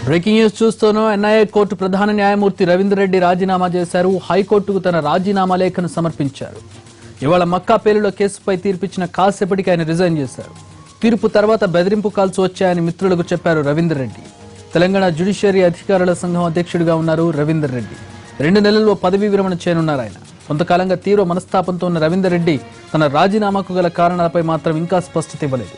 Breaking news చూస్తూనూ NIA court ప్రధాన న్యాయమూర్తి రవీందర్ రెడ్డి రాజీనామా చేశారు హైకోర్టుకు తన రాజీనామా లేఖను సమర్పించారు ఇవాళ మక్కా పేలులో కేసుపై తీర్పిచ్చిన కాసేపటికి ఆయన రిజైన్ చేశారు తీర్పు తర్వాత బెదిరింపు కాల్స్ వచ్చాయని మిత్రులకు చెప్పారు రవీందర్ రెడ్డి తెలంగాణ జ్యుడిషియరీ అధికారుల సంఘం అధ్యక్షుడిగా ఉన్నారు రవీందర్ రెడ్డి రెండు నెలల్లో పదవీ విరమణ చేయనున్నారు ఆయన కొంతకాలంగా తీవ్ర మనస్తాపంతో ఉన్న రవీందర్ రెడ్డి తన రాజీనామాకు గల కారణాలపై మాత్రం ఇంకా స్పష్టత ఇవ్వలేదు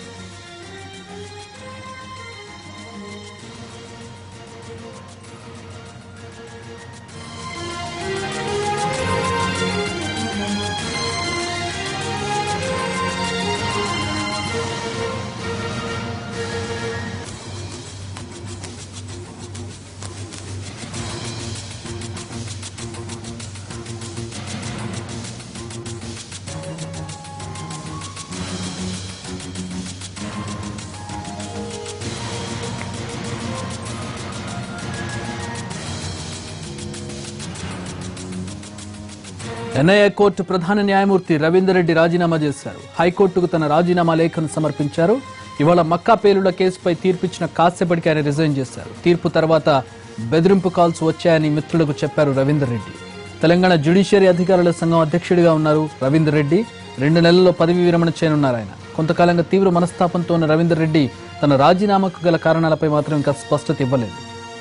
ఎన్ఐఏ కోర్టు ప్రధాన న్యాయమూర్తి రవీందర్ రెడ్డి రాజీనామా చేశారు హైకోర్టుకు తన రాజీనామా లేఖను సమర్పించారు ఇవాళ మక్కా పేలుళ్ల కేసుపై తీర్పిచ్చిన కాసేపటికి ఆయన రిజైన్ చేశారు తీర్పు తర్వాత బెదిరింపు కాల్స్ వచ్చాయని మిత్రులకు చెప్పారు రవీందర్ రెడ్డి తెలంగాణ జ్యుడిషియరీ అధికారుల సంఘం అధ్యక్షుడిగా ఉన్నారు రవీందర్ రెడ్డి రెండు నెలల్లో పదవి విరమణ చేయనున్నారు ఆయన కొంతకాలంగా తీవ్ర మనస్తాపంతో ఉన్న రవీందర్ రెడ్డి తన రాజీనామాకు గల కారణాలపై మాత్రం ఇంకా స్పష్టత ఇవ్వలేదు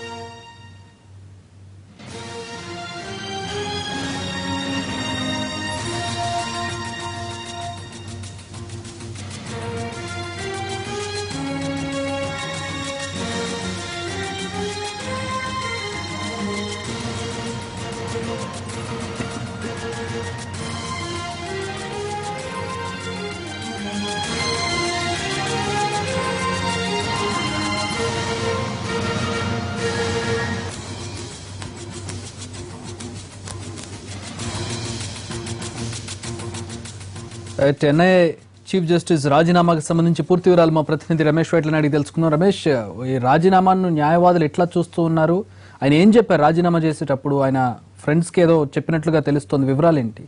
రైట్, ఎన్ఐఏ చీఫ్ జస్టిస్ రాజీనామాకు సంబంధించి పూర్తి వివరాలు మా ప్రతినిధి రమేష్ వైట్లని అడిగి తెలుసుకుందాం రమేష్ ఈ రాజీనామాను న్యాయవాదులు ఎట్లా చూస్తూ ఉన్నారు ఆయన ఏం చెప్పారు రాజీనామా చేసేటప్పుడు ఆయన ఫ్రెండ్స్కి ఏదో చెప్పినట్లుగా తెలుస్తోంది వివరాలు ఏంటి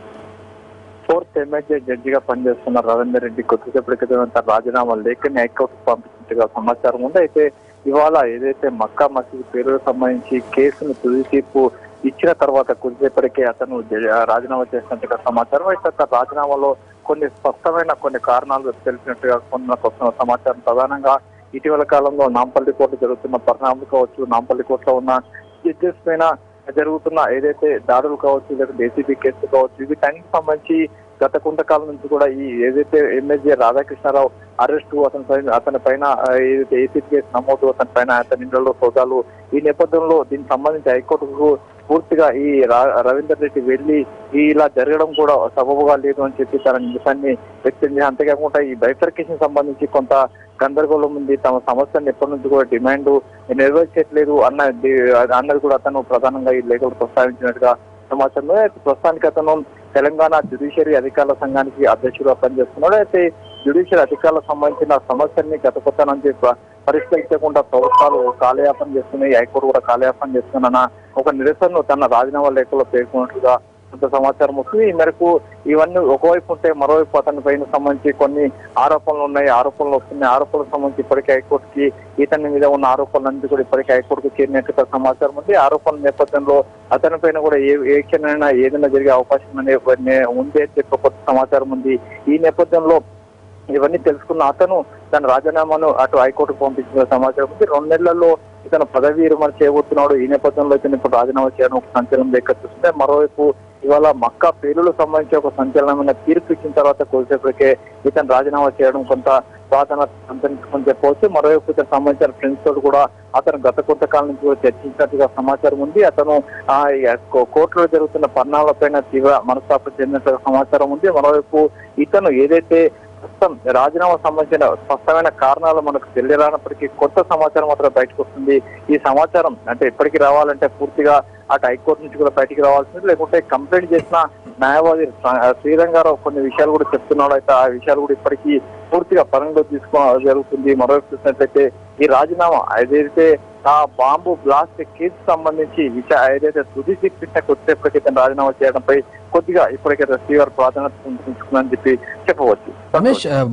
ఫోర్త్ ఎమ్మెల్యే జడ్జిగా పనిచేస్తున్న రవీందర్ రెడ్డి కొద్దిసేపటి క్రితం తన రాజీనామా లేఖని హైకోర్టుకు పంపించినట్టుగా సమాచారం ఉంది అయితే ఇవాళ ఏదైతే మక్కా మసీద్ పేరుకు సంబంధించి కేసును తుది తీర్పు ఇచ్చిన తర్వాత కొద్దిసేపటికే అతను జ- రాజీనామా చేసినట్టుగా సమాచారం అయితే అతను రాజీనామాలో కొన్ని స్పష్టమైన కొన్ని కారణాలు తెలిపినట్టుగా కొంత వస్తున్న సమాచారం ప్రధానంగా ఇటీవల కాలంలో నాంపల్లి కోర్టు జరుగుతున్న పరిణామాలు కావచ్చు నాంపల్లి కోర్టులో ఉన్న జడ్జెస్ పైన జరుగుతున్న ఏదైతే దాడులు కావచ్చు లేకపోతే ఏసీబీ కేసులు కావచ్చు వీటన్నిటికి సంబంధించి గత కొంతకాలం నుంచి కూడా ఈ ఏదైతే ఎమ్మెల్యే రాధాకృష్ణారావు అరెస్టు అతని పైన అతని పైన ఆ, ఏదైతే ఏసీబీ కేసు నమోదు అతని పైన అతని ఇంట్లో సోదాలు ఈ నేపథ్యంలో దీనికి సంబంధించి హైకోర్టుకు పూర్తిగా ఈ రా- రవీందర్ రెడ్డి వెళ్లి ఈ ఇలా జరగడం కూడా సబబుగా లేదు అని చెప్పి తన నిరసనని వ్యక్తం చేసి అంతేకాకుండా ఈ బైఫర్కేషన్ సంబంధించి కొంత గందరగోళం ఉంది తమ సమస్యను ఎప్పటి నుంచి కూడా డిమాండ్ నెరవేర్చట్లేదు అన్న అన్నది కూడా అతను ప్రధానంగా ఈ లేఖలు ప్రస్తావించినట్టుగా సమాచారం అయితే ప్రస్తుతానికి అతను తెలంగాణ జ్యుడిషియరీ అధికారుల సంఘానికి అధ్యక్షుడుగా పనిచేస్తున్నాడు అయితే జ్యుడిషియరీ అధికారులకు సంబంధించిన సమస్యల్ని గత కొత్త నుంచి ప- పరిష్కరించకుండా ప్రభుత్వాలు కాలయాపన చేస్తున్నాయి హైకోర్టు కూడా కాలయాపన చేస్తున్న ఒక నిరసనను తన రాజీనామా లేఖలో పేర్కొన్నట్లుగా కొంత సమాచారం వస్తుంది ఈ మేరకు ఇవన్నీ ఒకవైపు ఉంటే మరోవైపు అతని పైన సంబంధించి కొన్ని ఆరోపణలు ఉన్నాయి ఆరోపణలు వస్తున్నాయి ఆరోపణలకు సంబంధించి ఇప్పటికే హైకోర్టుకి ఇతని మీద ఉన్న ఆరోపణలన్నీ కూడా ఇప్పటికే హైకోర్టుకు చేరినట్టుగా సమాచారం ఉంది ఆరోపణల నేపథ్యంలో అతని పైన కూడా ఏ ఏ క్షణమైనా ఏదైనా జరిగే అవకాశం అనే ఉంది అని చెప్పి కొత్త సమాచారం ఉంది ఈ నేపథ్యంలో ఇవన్నీ తెలుసుకున్న అతను తన రాజీనామాను అటు హైకోర్టుకు పంపించిన సమాచారం ఉంది రెండు నెలల్లో ఇతను పదవి విరమణ చేయబోతున్నాడు ఈ నేపథ్యంలో ఇతను ఇప్పుడు రాజీనామా చేయడం ఒక సంచలనం లెక్క చూస్తే మరోవైపు ఇవాళ మక్కా పేలులకు సంబంధించి ఒక సంచలనమైన తీర్పు ఇచ్చిన తర్వాత కొద్దిసేపటికే ఇతను రాజీనామా చేయడం కొంత ప్రాధాన్యత సంతరించుకొని చెప్పవచ్చు మరోవైపు ఇతను సంబంధించిన ఫ్రెండ్స్ తోటి కూడా అతను గత కొంతకాలం నుంచి కూడా చర్చించినట్టుగా సమాచారం ఉంది అతను ఆ ఈ కో- కోర్టులో జరుగుతున్న పరిణామాలపైన తీవ్ర మనస్తాపం చెందినట్టుగా సమాచారం ఉంది మరోవైపు ఇతను ఏదైతే ప్రస్తుతం రాజీనామా సంబంధించిన స్పష్టమైన కారణాలు మనకు తెలియరానప్పటికీ కొత్త సమాచారం మాత్రం బయటకు వస్తుంది ఈ సమాచారం అంటే ఎప్పటికి రావాలంటే పూర్తిగా అటు హైకోర్టు నుంచి కూడా బయటికి రావాల్సింది లేకుంటే కంప్లైంట్ చేసిన న్యాయవాది శ్ర- శ్రీరంగారావు కొన్ని విషయాలు కూడా చెప్తున్నాడు అయితే ఆ విషయాలు కూడా ఇప్పటికీ పూర్తిగా పరిగణలో తీసుకోవడం జరుగుతుంది మరోవైపు చూసినట్లయితే ఈ రాజీనామా ఏదైతే ఆ బాంబు బ్లాస్ట్ కేసు సంబంధించి విషయ ఏదైతే తుది తీర్పిన కొద్దిసేపటికి ఇతను రాజీనామా చేయడంపై కొద్దిగా ఇప్పటికే తీవ్ర ప్రాధాన్యత ఉంటుందని చెప్పి చెప్పవచ్చు రమేష్ ఆ,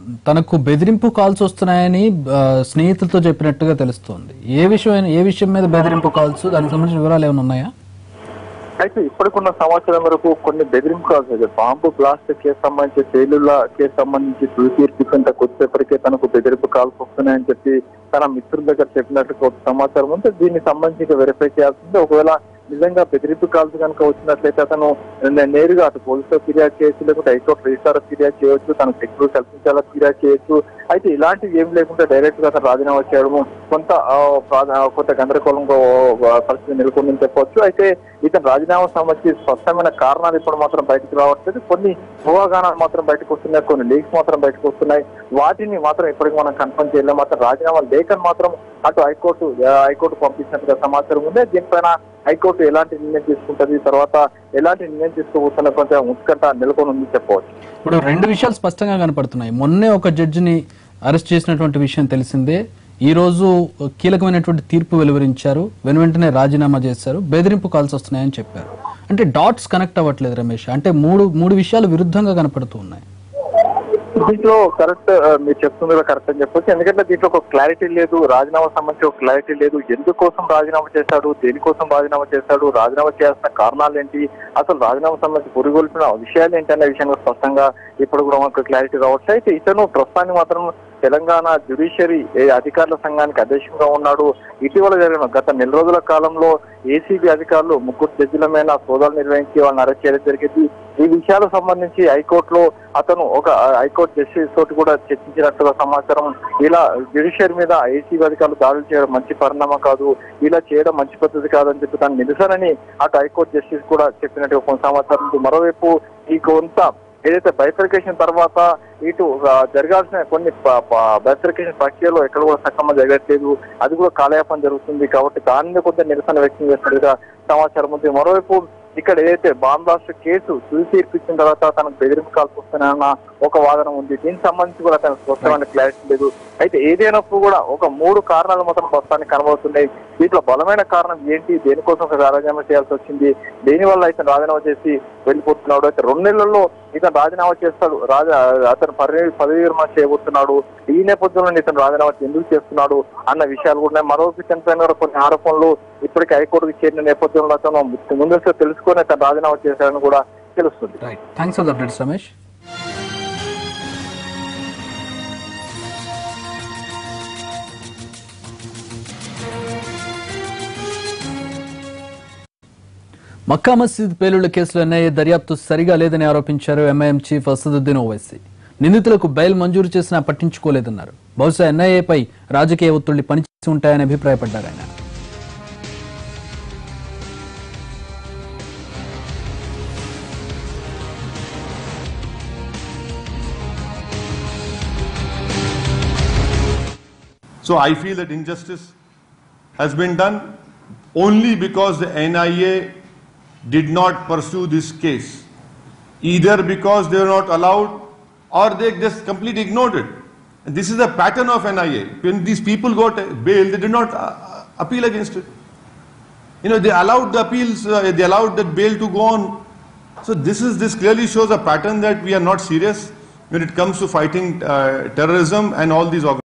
తనకు బెదిరింపు కాల్స్ వస్తున్నాయని ఆ, స్నేహితులతో చెప్పినట్టుగా తెలుస్తోంది ఏ విషయం ఏ విషయం మీద బెదిరింపు కాల్స్ దానికి సంబంధించిన వివరాలు ఏమైనా ఉన్నాయా అయితే ఇప్పటికున్న సమాచారం వరకు కొన్ని బెదిరింపు కాల్స్ అయితే బాంబు బ్లాస్ట్ కేసు సంబంధించి పేలుళ్ల కేసు సంబంధించి తుది తీర్పుకంటే కొద్దిసేపటికే తనకు బెదిరింపు కాల్స్ వస్తున్నాయని చెప్పి తన మిత్రుల దగ్గర చెప్పినట్లుగా ఒక సమాచారం ఉంటే దీనికి సంబంధించి వెరిఫై చేయాల్సింది ఒకవేళ నిజంగా బెదిరింపు కాల్స్ కనుక వచ్చినట్లయితే అతను నే- నేరుగా అటు పోలీసులో ఫిర్యాదు చేయొచ్చు లేకుంటే హైకోర్టు రిజిస్టార్ ఫిర్యాదు చేయొచ్చు తనకు సెక్యూరిటీ కల్పించాలా ఫిర్యాదు చేయొచ్చు అయితే ఇలాంటివి ఏం లేకుండా డైరెక్ట్ గా అతను రాజీనామా చేయడము కొంత ఆ, ప్రా- ఆ, కొంత గందరగోళంగా ఆ, పరిస్థితి నెలకొందని చెప్పవచ్చు అయితే ఇతను రాజీనామా సంబంధించి స్పష్టమైన కారణాలు ఇప్పుడు మాత్రం బయటకు రావట్లేదు కొన్ని ఊహాగానాలు మాత్రం బయటకు వస్తున్నాయి కొన్ని లీక్స్ మాత్రం బయటకు వస్తున్నాయి వాటిని మాత్రం ఇప్పటికి మనం కన్ఫర్మ్ చేయలేము మాత్రం రాజీనామా లేఖను మాత్రం అటు హైకోర్టు ఆ, హైకోర్టు పంపించినట్టుగా సమాచారం ఉంది దీనిపైన హైకోర్టు ఎలాంటి నిర్ణయం తీసుకుంటది తర్వాత ఎలాంటి నిర్ణయం తీసుకోబోతున్న కొంచెం ఉత్కంఠ నెలకొని ఉంది చెప్పవచ్చు ఇప్పుడు రెండు విషయాలు స్పష్టంగా కనపడుతున్నాయి మొన్నే ఒక జడ్జిని అరెస్ట్ చేసినటువంటి విషయం తెలిసిందే ఈ రోజు కీలకమైనటువంటి తీర్పు వెలువరించారు వెను వెంటనే రాజీనామా చేశారు బెదిరింపు కాల్స్ వస్తున్నాయని చెప్పారు అంటే డాట్స్ కనెక్ట్ అవ్వట్లేదు రమేష్ అంటే మూడు మూడు విషయాలు విరుద్ధంగా కనపడుతూ ఉన్నాయి దీంట్లో కరెక్ట్ మీరు చెప్తుంది కూడా కరెక్ట్ అని చెప్పొచ్చు ఎందుకంటే దీంట్లో ఒక క్లారిటీ లేదు రాజీనామా సంబంధించి ఒక క్లారిటీ లేదు ఎందుకోసం రాజీనామా చేశాడు దేనికోసం రాజీనామా చేశాడు రాజీనామా చేయాల్సిన కారణాలు ఏంటి అసలు రాజీనామా సంబంధించి పురిగొల్పిన విషయాలు ఏంటి అనే విషయంలో స్పష్టంగా ఇప్పుడు కూడా మనకు క్లారిటీ రావచ్చు అయితే ఇతను ప్రస్తుతానికి మాత్రం తెలంగాణ జ్యుడిషియరీ అధికారుల సంఘానికి అధ్యక్షుడిగా ఉన్నాడు ఇటీవల జరిగిన గత నెల రోజుల కాలంలో ఏసీబీ అధికారులు ముగ్గురు జడ్జిల మీద సోదాలు నిర్వహించి వాళ్ళని అరెస్ట్ చేయడం జరిగింది ఈ విషయాలకు సంబంధించి హైకోర్టులో అతను ఒక హైకోర్టు జస్టిస్ తోటి కూడా చర్చించినట్టుగా సమాచారం ఇలా జ్యుడిషియరీ మీద ఏసీబీ అధికారులు దాడులు చేయడం మంచి పరిణామం కాదు ఇలా చేయడం మంచి పద్ధతి కాదని చెప్పి దాన్ని నిరసనని అటు హైకోర్టు జస్టిస్ కూడా చెప్పినట్టుగా కొంత సమాచారం ఉంది. మరోవైపు ఈ కొంత ఏదైతే బైఫర్కేషన్ తర్వాత ఇటు ఆ, జరగాల్సిన కొన్ని బైఫర్కేషన్ ప్రక్రియలో ఎక్కడ కూడా సక్రమంగా జరగట్లేదు అది కూడా కాలయాపన జరుగుతుంది కాబట్టి దాని మీద కొంత నిరసన వ్యక్తం చేస్తున్నట్టుగా సమాచారం ఉంది మరోవైపు ఇక్కడ ఏదైతే బాంబ్ బ్లాస్ట్ కేసు తుది తీర్పు ఇచ్చిన తర్వాత తనకు బెదిరింపు కాల్సి వస్తున్నాయన్న ఒక వాదన ఉంది దీనికి సంబంధించి కూడా తనకు స్పష్టమైన క్లారిటీ లేదు అయితే ఏదైనప్పుడు కూడా ఒక మూడు కారణాలు మాత్రం ప్రస్తుతానికి కనబడుతున్నాయి దీంట్లో బలమైన కారణం ఏంటి దేనికోసం ఒక రాజీనామా చేయాల్సి వచ్చింది దేనివల్ల ఇతను రాజీనామా చేసి వెళ్ళిపోతున్నాడు అయితే రెండు నెలల్లో ఇతను రాజీనామా చేస్తాడు రాజా అతను పదవి పదవి విరమణ చేయబోతున్నాడు ఈ నేపథ్యంలో ఇతను రాజీనామా ఎందుకు చేస్తున్నాడు అన్న విషయాలు కూడా ఉన్నాయి మరో ఇతని పైన కూడా కొన్ని ఆరోపణలు ఇప్పటికే హైకోర్టుకు చేరిన నేపథ్యంలో అతను ముందస్తు తెలుసుకొని అతను రాజీనామా చేశాడని కూడా తెలుస్తుంది right thanks for the updates Ramesh Mecca Masjid పేలుళ్ల కేసులో ఎన్ఐఏ దర్యాప్తు సరిగా లేదని ఆరోపించారు ఎంఐఎం చీఫ్ అసదుద్దీన్ ఓవైసీ నిందితులకు బెయిల్ మంజూరు చేసినా పట్టించుకోలేదన్నారు బహుశా ఎన్ఐఏపై రాజకీయ ఒత్తిళ్లు పనిచేసి ఉంటాయని అభిప్రాయపడ్డారు ఆయన So I feel that injustice has been done only because the NIA did not pursue this case. Either because they were not allowed or they just completely ignored it. And this is a pattern of NIA. When these people got bail, they did not uh, appeal against it. You know, they allowed the appeals, uh, they allowed that bail to go on. So this is this clearly shows a pattern that we are not serious when it comes to fighting uh, terrorism and all these organizations.